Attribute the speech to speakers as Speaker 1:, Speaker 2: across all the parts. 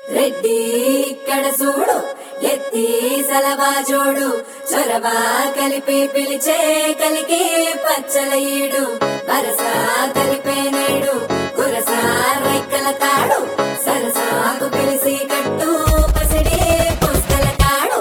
Speaker 1: రెడ్డి ఇక్కడ చూడు ఎత్తి సలవా జోడు చొరవ కలిపి పిలిచే కలికి పచ్చల ఈడు వరస కలిపే నేడు కురస రెక్కల తాడు సరసాకు పిలిసి కట్టు పసిడి పుస్తల తాడు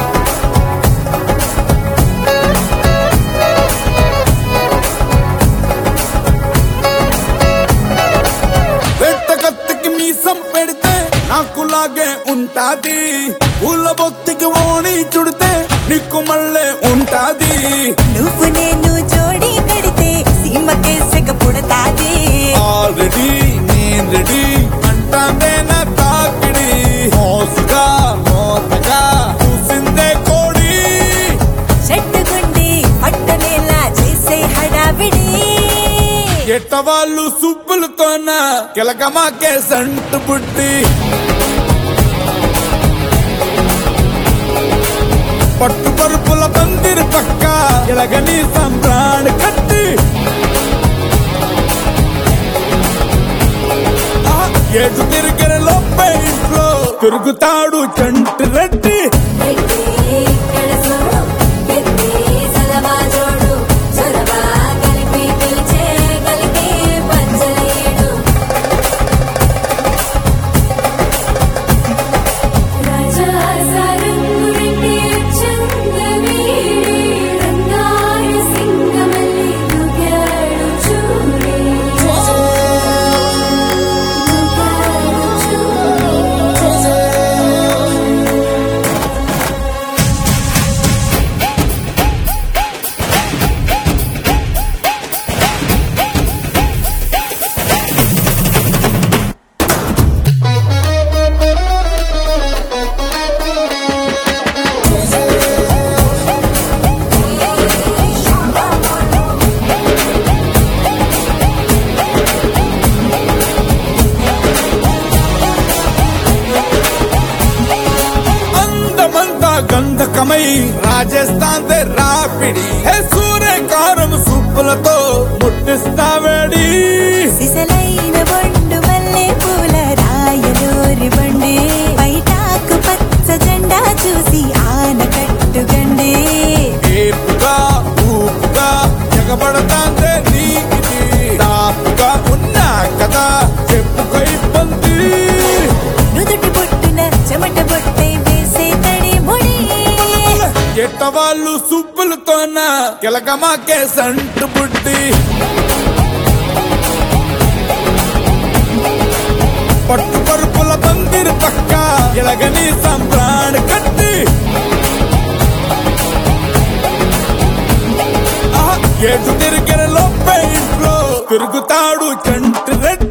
Speaker 2: వెంట కత్తికి మీసం పెడితే నాకులాగే ఉంటాది పూల బొత్తికి ఓణి చుడితే నీకు మళ్ళే ఉంటాది
Speaker 3: నువ్వు నేను జోడి కడితే సీమకే సెగ పుడతాది
Speaker 2: ఆల్రెడీ నేను రెడీ అంటాందే నా తాకిడి మోసుగా మోతగా చూసిందే కోడి
Speaker 3: చెట్టుగుండి పట్టనేలా చేసే హడావిడి
Speaker 2: ఎట్ట వాళ్ళు సుబ్బులతోన కిలకమాకే సంటు పుట్టి పట్టు పరుపుల పందిరి పక్క ఇలగని సంబ్రాణి కట్టి ఆ, ఏడు తిరిగిన లోపే ఇంట్లో తిరుగుతాడు చంటి రెడ్డి
Speaker 1: రెడ్డి ఇక్కడ చూడు ఎత్తి సలవా జోడు చొరవ కలిపి పిలిచే కలికి పచ్చల ఈడు రాజా సారంగు రెడ్డి చంద్రవీడి రంగాయ సింగమల్లి దుగాడు చూడే దుగాడు చూడే
Speaker 2: అందమంతా గంధకమై రాజస్థాన్ దే రాపిడి హే సూర్యకారం సూపులతో ముట్టిస్తావేడి
Speaker 3: సిసలైన బొండు మల్లె పూల రాయలూరి బండి బయటాకు పచ్చ జెండా చూసి ఆనకట్టుగండి
Speaker 2: ఏపుగా ఊపుగా ఎగబడతాందే నీకిది తాపుగా ఉన్నా కదా చెప్పుకో ఇబ్బంది
Speaker 3: నుదుటి బొట్టున చెమట బొట్టై వేసే తడి ముడి
Speaker 2: ఎట్ట వాళ్ళు సుబ్బులతోన కిలకమాకే సంటు బుడ్డి పట్టు పరుపుల పందిరి పక్క ఇలగని సంబ్రాణి కట్టి ఆ, ఏడు తిరిగిన లోపే ఇంట్లో తిరుగుతాడు చంటి రెడ్డి